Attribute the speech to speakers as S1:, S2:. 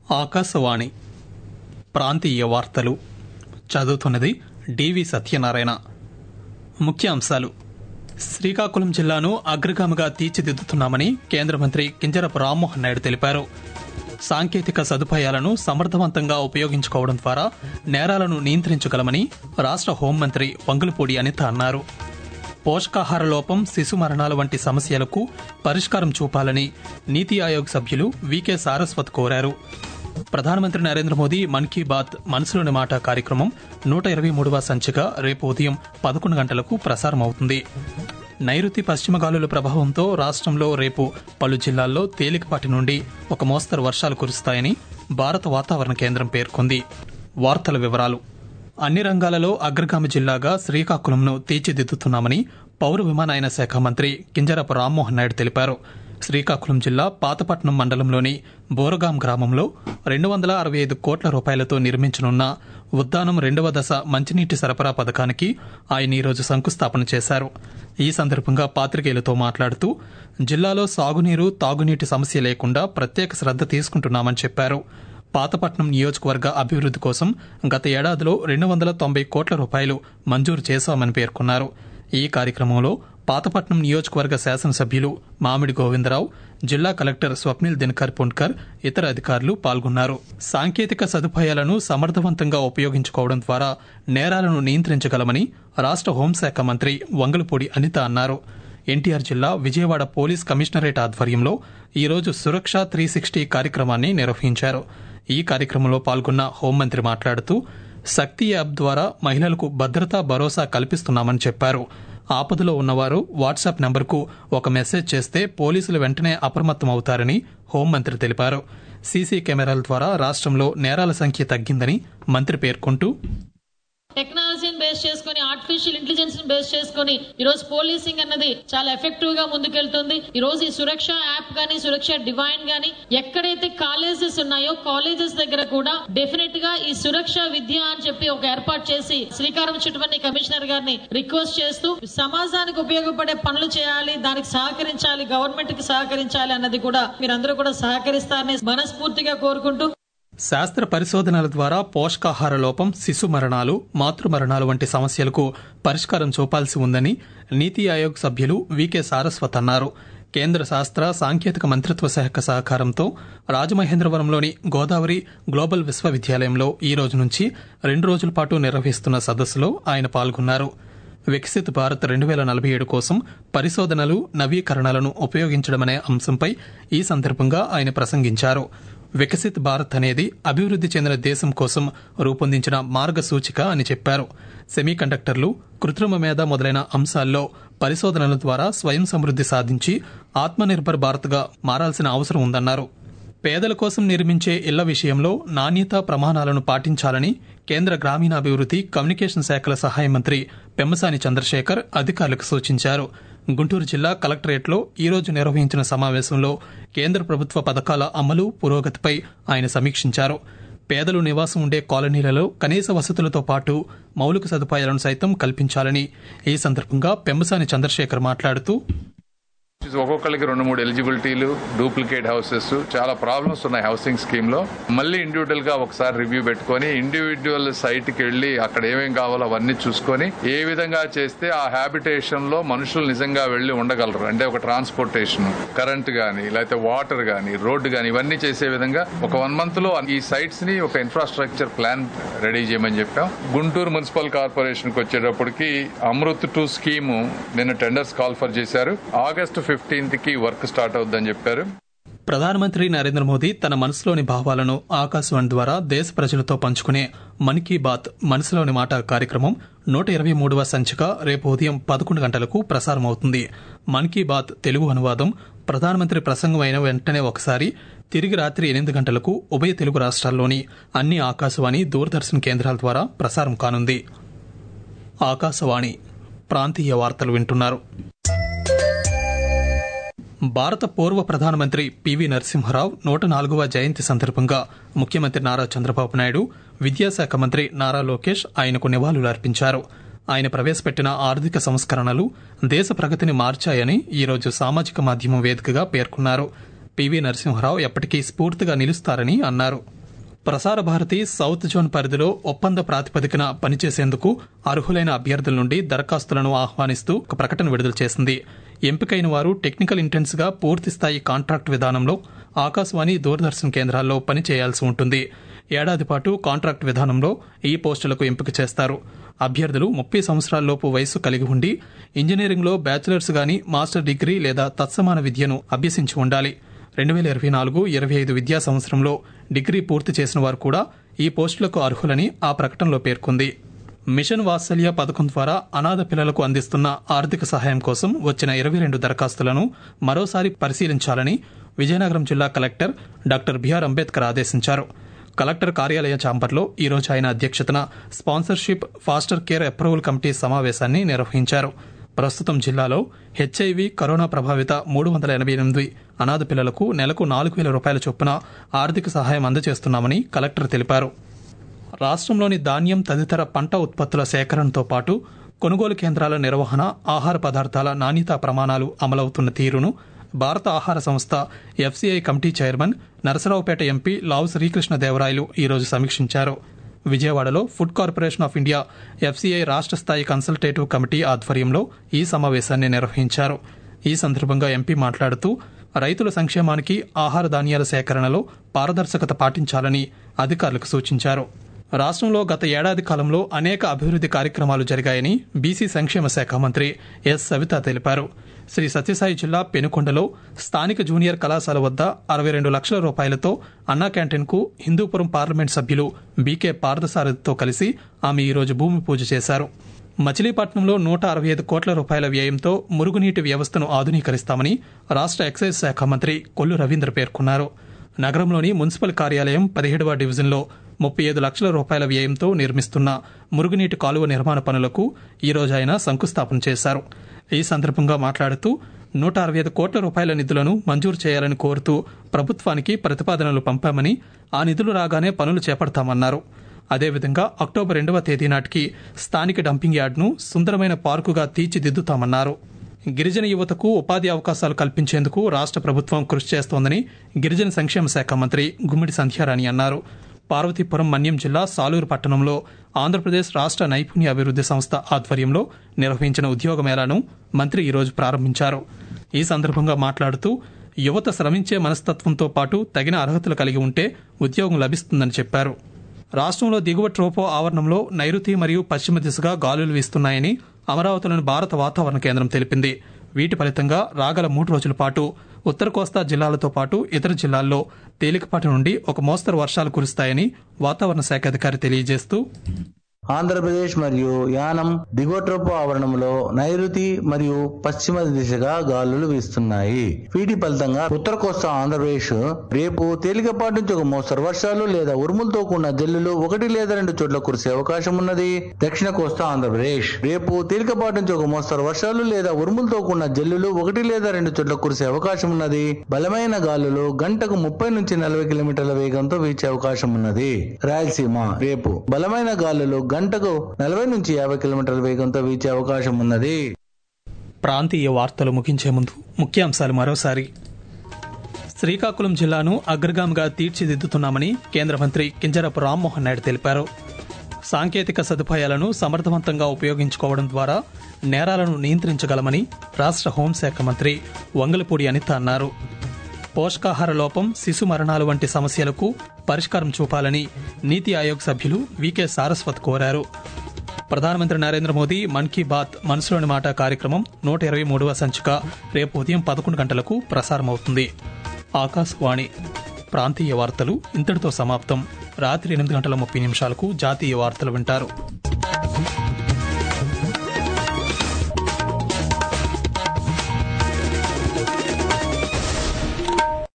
S1: ఆకాశవాణి ప్రాంతీయ వార్తలు చదువుతున్నది డివి సత్యనారాయణ ముఖ్యాంశాలు శ్రీకాకుళం జిల్లాను అగ్రగామిగా తీర్చిదిద్దుతున్నామని కేంద్ర మంత్రి కింజరపు రామ్మోహన్ నాయుడు తెలిపారు సాంకేతిక సదుపాయాలను సమర్థవంతంగా ఉపయోగించుకోవడం ద్వారా నేరాలను నియంత్రించగలమని రాష్ట్ర హోంమంత్రి వంగులపూడి అనిత అన్నారు పోషకాహార లోపం శిశు మరణాలు వంటి సమస్యలకు పరిష్కారం చూపాలని నీతి ఆయోగ్ సభ్యులు వికే సారస్వత్ కోరారు ప్రధానమంత్రి నరేంద్ర మోదీ మన్ కీ బాత్ మనసులోని మాట కార్యక్రమం నూట ఇరవై మూడవ సంచిక రేపు ఉదయం పదకొండు గంటలకు ప్రసారం అవుతుంది నైరుతి పశ్చిమ గాలుల ప్రభావంతో రాష్ట్రంలో రేపు పలు జిల్లాల్లో తేలికపాటి నుండి ఒక మోస్తరు వర్షాలు కురుస్తాయని భారత వాతావరణ కేంద్రం పేర్కొంది వార్తల వివరాలు అన్ని రంగాలలో అగ్రగామి జిల్లాగా శ్రీకాకుళంను తీర్చిదిద్దుతున్నామని పౌర విమానయాన శాఖ మంత్రి కింజరపు రామ్మోహన్ నాయుడు తెలిపారు శ్రీకాకుళం జిల్లా పాతపట్నం మండలంలోని బోరగాం గ్రామంలో రెండు వందల అరవై ఐదు కోట్ల రూపాయలతో నిర్మించనున్న ఉద్దానం రెండవ దశ మంచినీటి సరఫరా పథకానికి ఆయన ఈరోజు శంకుస్థాపన చేశారు ఈ సందర్భంగా పాత్రికేయులతో మాట్లాడుతూ జిల్లాలో సాగునీరు తాగునీటి సమస్య లేకుండా ప్రత్యేక శ్రద్ధ తీసుకుంటున్నామని చెప్పారు పాతపట్నం నియోజకవర్గ అభివృద్ది కోసం గత ఏడాదిలో రెండు వందల తొంభై కోట్ల రూపాయలు మంజూరు చేశామని పేర్కొన్నారు ఈ కార్యక్రమంలో పాతపట్నం నియోజకవర్గ శాసనసభ్యులు మామిడి గోవిందరావు జిల్లా కలెక్టర్ స్వప్నిల్ దినకర్ పుండ్కర్ ఇతర అధికారులు పాల్గొన్నారు సాంకేతిక సదుపాయాలను సమర్థవంతంగా ఉపయోగించుకోవడం ద్వారా నేరాలను నియంత్రించగలమని రాష్ట్ర హోంశాఖ మంత్రి వంగలపూడి అనిత అన్నారు ఎన్టీఆర్ జిల్లా విజయవాడ పోలీస్ కమిషనరేట్ ఆధ్వర్యంలో ఈరోజు సురక్ష త్రీ సిక్స్టీ కార్యక్రమాన్ని నిర్వహించారు ఈ కార్యక్రమంలో పాల్గొన్న హోంమంత్రి మాట్లాడుతూ శక్తి యాప్ ద్వారా మహిళలకు భద్రతా భరోసా కల్పిస్తున్నామని చెప్పారు ఆపదలో ఉన్నవారు వాట్సాప్ నంబర్కు ఒక మెసేజ్ చేస్తే పోలీసులు వెంటనే అప్రమత్తం అవుతారని హోంమంత్రి తెలిపారు సీసీ కెమెరాల ద్వారా రాష్ట్రంలో నేరాల సంఖ్య తగ్గిందని మంత్రి పేర్కొంటూ
S2: టెక్నాలజీని బేస్ చేసుకుని ఆర్టిఫిషియల్ ఇంటెలిజెన్స్ ని బేస్ చేసుకుని ఈ రోజు పోలీసింగ్ అన్నది చాలా ఎఫెక్టివ్ గా ముందుకెళ్తుంది ఈ రోజు ఈ సురక్ష యాప్ గానీ సురక్ష డివైన్ గానీ ఎక్కడైతే కాలేజెస్ ఉన్నాయో కాలేజెస్ దగ్గర కూడా డెఫినెట్ గా ఈ సురక్ష విద్య అని చెప్పి ఒక ఏర్పాటు చేసి శ్రీకారం చుట్టుపని కమిషనర్ గారిని రిక్వెస్ట్ చేస్తూ సమాజానికి ఉపయోగపడే పనులు చేయాలి దానికి సహకరించాలి గవర్నమెంట్ కి సహకరించాలి అన్నది కూడా మీరందరూ కూడా సహకరిస్తారని మనస్ఫూర్తిగా కోరుకుంటూ
S1: శాస్త్ర పరిశోధనల ద్వారా పోషకాహార లోపం శిశు మరణాలు మాతృ మరణాలు వంటి సమస్యలకు పరిష్కారం చూపాల్సి ఉందని నీతి ఆయోగ్ సభ్యులు వికే సారస్వత్ అన్నారు కేంద్ర శాస్త్ర సాంకేతిక మంత్రిత్వ శాఖ సహకారంతో రాజమహేంద్రవరంలోని గోదావరి గ్లోబల్ విశ్వవిద్యాలయంలో ఈ రోజు నుంచి రెండు రోజుల పాటు నిర్వహిస్తున్న సదస్సులో ఆయన పాల్గొన్నారు వికసిత్ భారత్ రెండు వేల నలభై ఏడు కోసం పరిశోధనలు నవీకరణలను ఉపయోగించడమనే అంశంపై ఈ సందర్భంగా ఆయన ప్రసంగించారు వికసిత్ భారత్ అనేది అభివృద్ది చెందిన దేశం కోసం రూపొందించిన మార్గసూచిక అని చెప్పారు సెమీకండక్టర్లు కృత్రిమ మేధ మొదలైన అంశాల్లో పరిశోధనల ద్వారా స్వయం సమృద్ది సాధించి ఆత్మనిర్భర్ భారత్గా మారాల్సిన అవసరం ఉందన్నారు పేదల కోసం నిర్మించే ఇళ్ల విషయంలో నాణ్యత ప్రమాణాలను పాటించాలని కేంద్ర గ్రామీణాభివృద్ది కమ్యూనికేషన్ శాఖల సహాయ మంత్రి పెమ్మసాని చంద్రశేఖర్ అధికారులకు సూచించారు గుంటూరు జిల్లా కలెక్టరేట్లో ఈ రోజు నిర్వహించిన సమావేశంలో కేంద్ర ప్రభుత్వ పథకాల అమలు పురోగతిపై ఆయన సమీక్షించారు పేదలు నివాసం ఉండే కాలనీలలో కనీస వసతులతో పాటు మౌలిక సదుపాయాలను సైతం కల్పించాలని ఈ సందర్భంగా పెమ్మసాని చంద్రశేఖర్ మాట్లాడుతూ
S3: ఒక్కొక్కరికి రెండు మూడు ఎలిజిబిలిటీలు డూప్లికేట్ హౌసెస్ చాలా ప్రాబ్లమ్స్ ఉన్నాయి హౌసింగ్ స్కీమ్ లో మళ్ళీ ఇండివిజువల్ గా ఒకసారి రివ్యూ పెట్టుకొని ఇండివిజువల్ సైట్ కి వెళ్లి అక్కడ ఏమేం కావాలో అవన్నీ చూసుకొని ఏ విధంగా చేస్తే ఆ హ్యాబిటేషన్ లో మనుషులు నిజంగా వెళ్లి ఉండగలరు అంటే ఒక ట్రాన్స్పోర్టేషన్ కరెంట్ గానీ లేకపోతే వాటర్ గానీ రోడ్డు గానీ ఇవన్నీ చేసే విధంగా ఒక వన్ మంత్ లో ఈ సైట్స్ ని ఒక ఇన్ఫ్రాస్ట్రక్చర్ ప్లాన్ రెడీ చేయమని చెప్పాం గుంటూరు మున్సిపల్ కార్పొరేషన్ కి వచ్చేటప్పటికి అమృత్ టూ స్కీమ్ నిన్న టెండర్స్ కాల్ఫర్ చేశారు ఆగస్టు ఫిఫ్టీన్త్ కి వర్క్ స్టార్ట్ అవుద్దని చెప్పారు
S1: ప్రధానమంత్రి నరేంద్ర మోదీ తన మనసులోని భావాలను ఆకాశవాణి ద్వారా దేశ ప్రజలతో పంచుకునే మన్ కీ బాత్ మనసులోని మాట కార్యక్రమం నూట ఇరవై మూడవ సంచిక రేపు ఉదయం పదకొండు గంటలకు ప్రసారం అవుతుంది మన్ కీ బాత్ తెలుగు అనువాదం ప్రధానమంత్రి ప్రసంగం అయిన వెంటనే ఒకసారి తిరిగి రాత్రి ఎనిమిది గంటలకు ఉభయ తెలుగు రాష్ట్రాల్లోని అన్ని ఆకాశవాణి దూరదర్శన్ కేంద్రాల ద్వారా ప్రసారం కానుంది ఆకాశవాణి ప్రాంతీయ వార్తలు వింటున్నారు భారత పూర్వ ప్రధానమంత్రి పివి నరసింహరావు నూట నాలుగవ జయంతి సందర్భంగా ముఖ్యమంత్రి నారా చంద్రబాబు నాయుడు విద్యాశాఖ మంత్రి నారా లోకేష్ ఆయనకు నివాళులు అర్పించారు ఆయన ప్రవేశపెట్టిన ఆర్థిక సంస్కరణలు దేశ ప్రగతిని మార్చాయని ఈరోజు సామాజిక మాధ్యమం వేదికగా పేర్కొన్నారు పివి నరసింహరావు ఎప్పటికీ స్ఫూర్తిగా నిలుస్తారని అన్నారు ప్రసార భారతి సౌత్ జోన్ పరిధిలో ఒప్పంద ప్రాతిపదికన పనిచేసేందుకు అర్హులైన అభ్యర్థుల నుండి దరఖాస్తులను ఆహ్వానిస్తూ ఒక ప్రకటన విడుదల చేసింది ఎంపికైన వారు టెక్నికల్ ఇంటెన్స్ గా పూర్తిస్థాయి కాంట్రాక్ట్ విధానంలో ఆకాశవాణి దూరదర్శన్ కేంద్రాల్లో పని చేయాల్సి ఉంటుంది ఏడాది పాటు కాంట్రాక్ట్ విధానంలో ఈ పోస్టులకు ఎంపిక చేస్తారు అభ్యర్థులు ముప్పై సంవత్సరాలలోపు వయసు కలిగి ఉండి ఇంజనీరింగ్లో బ్యాచిలర్స్ గాని మాస్టర్ డిగ్రీ లేదా తత్సమాన విద్యను అభ్యసించి ఉండాలి రెండు వేల ఇరవై నాలుగు ఇరవై ఐదు విద్యా సంవత్సరంలో డిగ్రీ పూర్తి చేసిన వారు కూడా ఈ పోస్టులకు అర్హులని ఆ ప్రకటనలో పేర్కొంది మిషన్ వాత్సల్య పథకం ద్వారా అనాథ పిల్లలకు అందిస్తున్న ఆర్థిక సహాయం కోసం వచ్చిన ఇరవై రెండు దరఖాస్తులను మరోసారి పరిశీలించాలని విజయనగరం జిల్లా కలెక్టర్ డాక్టర్ బిఆర్ అంబేద్కర్ ఆదేశించారు కలెక్టర్ కార్యాలయ చాంబర్లో ఈ రోజు ఆయన అధ్యక్షతన sponsorship foster care approval committee సమావేశాన్ని నిర్వహించారు ప్రస్తుతం జిల్లాలో హెచ్ఐవి కరోనా ప్రభావిత మూడు వందల ఎనభై ఎనిమిది అనాథ పిల్లలకు నెలకు నాలుగు వేల రూపాయల చొప్పున ఆర్థిక సహాయం అందజేస్తున్నామని కలెక్టర్ తెలిపారు రాష్ట్రంలోని ధాన్యం తదితర పంట ఉత్పత్తుల సేకరణతో పాటు కొనుగోలు కేంద్రాల నిర్వహణ ఆహార పదార్థాల నాణ్యతా ప్రమాణాలు అమలవుతున్న తీరును భారత ఆహార సంస్థ FCI committee chairman Narasaraopet MP Lavu Srikrishnadevarayalu ఈరోజు సమీక్షించారు విజయవాడలో food corporation of India FCI రాష్ట్ర స్థాయి కన్సల్టేటివ్ కమిటీ ఆధ్వర్యంలో ఈ సమావేశాన్ని నిర్వహించారు ఈ సందర్భంగా ఎంపీ మాట్లాడుతూ రైతుల సంక్షేమానికి ఆహార ధాన్యాల సేకరణలో పారదర్శకత పాటించాలని అధికారులకు సూచించారు రాష్ట్రంలో గత ఏడాది కాలంలో అనేక అభివృద్ది కార్యక్రమాలు జరిగాయని బీసీ సంక్షేమ శాఖ మంత్రి ఎస్ సవిత తెలిపారు శ్రీ సత్యసాయి జిల్లా పెనుకొండలో స్థానిక జూనియర్ కళాశాల వద్ద అరవై రెండు లక్షల రూపాయలతో అన్నా క్యాంటీన్కు హిందూపురం పార్లమెంట్ సభ్యులు బీకే పార్థసారథితో కలిసి ఆమె ఈరోజు భూమి పూజ చేశారు మచిలీపట్నంలో నూట అరవై ఐదు కోట్ల రూపాయల వ్యయంతో మురుగునీటి వ్యవస్థను ఆధునీకరిస్తామని రాష్ట్ర ఎక్సైజ్ శాఖ మంత్రి కొల్లు రవీంద్ర పేర్కొన్నారు నగరంలోని మున్సిపల్ కార్యాలయం పదిహేడవ డివిజన్లో ముప్పై ఐదు లక్షల రూపాయల వ్యయంతో నిర్మిస్తున్న మురుగునీటి కాలువ నిర్మాణ పనులకు ఈ రోజు ఆయన శంకుస్థాపన చేశారు ఈ సందర్భంగా మాట్లాడుతూ నూట అరవై ఐదు కోట్ల రూపాయల నిధులను మంజూరు చేయాలని కోరుతూ ప్రభుత్వానికి ప్రతిపాదనలు పంపామని ఆ నిధులు రాగానే పనులు చేపడతామన్నారు అదేవిధంగా అక్టోబర్ రెండవ తేదీ నాటికి స్థానిక డంపింగ్ యార్డ్ను సుందరమైన పార్కుగా తీర్చిదిద్దుతామన్నారు గిరిజన యువతకు ఉపాధి అవకాశాలు కల్పించేందుకు రాష్ట్ర ప్రభుత్వం కృషి చేస్తోందని గిరిజన సంక్షేమ శాఖ మంత్రి గుమ్మిడి సంధ్యారాణి అన్నారు పార్వతీపురం మన్యం జిల్లా సాలూరు పట్టణంలో ఆంధ్రప్రదేశ్ రాష్ట్ర నైపుణ్య అభివృద్ది సంస్థ ఆధ్వర్యంలో నిర్వహించిన ఉద్యోగ మేళాను మంత్రి ఈరోజు ప్రారంభించారు ఈ సందర్భంగా మాట్లాడుతూ యువత శ్రమించే మనస్తత్వంతో పాటు తగిన అర్హతలు కలిగి ఉంటే ఉద్యోగం లభిస్తుందని చెప్పారు రాష్ట్రంలో దిగువ ట్రోపో ఆవరణంలో నైరుతి మరియు పశ్చిమ దిశగా గాలులు వీస్తున్నాయని అమరావతిలోని భారత వాతావరణ కేంద్రం తెలిపింది వీటి ఫలితంగా రాగల మూడు రోజుల పాటు ఉత్తర కోస్తా జిల్లాలతో పాటు ఇతర జిల్లాల్లో తేలికపాటి నుండి ఒక మోస్తరు వర్షాలు కురుస్తాయని వాతావరణ శాఖ అధికారి తెలియజేస్తూ
S4: ఆంధ్రప్రదేశ్ మరియు యానం దిగోట్రోపో ఆవరణంలో నైరుతి మరియు పశ్చిమ దిశగా గాలులు వీస్తున్నాయి వీటి ఫలితంగా ఉత్తర కోస్తా ఆంధ్రప్రదేశ్ రేపు తేలికపాటి నుంచి ఒక మోస్తరు వర్షాలు లేదా ఉరుములతో కూడిన జల్లులు ఒకటి లేదా రెండు చోట్ల కురిసే అవకాశం ఉన్నది దక్షిణ కోస్తా ఆంధ్రప్రదేశ్ రేపు తేలికపాటి నుంచి ఒక మోస్తరు వర్షాలు లేదా ఉరుములతో కూడిన జల్లులు ఒకటి లేదా రెండు చోట్ల కురిసే అవకాశం ఉన్నది బలమైన గాలులు గంటకు ముప్పై నుంచి నలభై కిలోమీటర్ల వేగంతో వీచే అవకాశం ఉన్నది రాయలసీమ రేపు బలమైన గాలులు గంటకు నలభై నుంచి యాభై కిలోమీటర్ల వేగంతో వీచే అవకాశం ఉన్నది
S1: ప్రాంతీయ వార్తలు ముగించే ముందు ముఖ్యాంశాలు మరోసారి శ్రీకాకుళం జిల్లాను అగ్రగామిగా తీర్చిదిద్దుతున్నామని కేంద్ర మంత్రి కింజరపు రామ్మోహన్ నాయుడు తెలిపారు సాంకేతిక సదుపాయాలను సమర్థవంతంగా ఉపయోగించుకోవడం ద్వారా నేరాలను నియంత్రించగలమని రాష్ట్ర హోంశాఖ మంత్రి వంగలపూడి అనిత అన్నారు పోషకాహార లోపం శిశు మరణాలు వంటి సమస్యలకు పరిష్కారం చూపాలని నీతి ఆయోగ్ సభ్యులు వికే సారస్వత్ కోరారు ప్రధానమంత్రి నరేంద్ర మోదీ మన్ కీ బాత్ మనసులోని మాట కార్యక్రమం నూట ఇరవై మూడవ సంచిక రేపు ఉదయం పదకొండు గంటలకు ప్రసారమవుతుంది ఆకాశవాణి ప్రాంతీయ వార్తలు ఇంతటితో సమాప్తం రాత్రి ఎనిమిది గంటల ముప్పై నిమిషాలకు జాతీయ వార్తలు వింటారు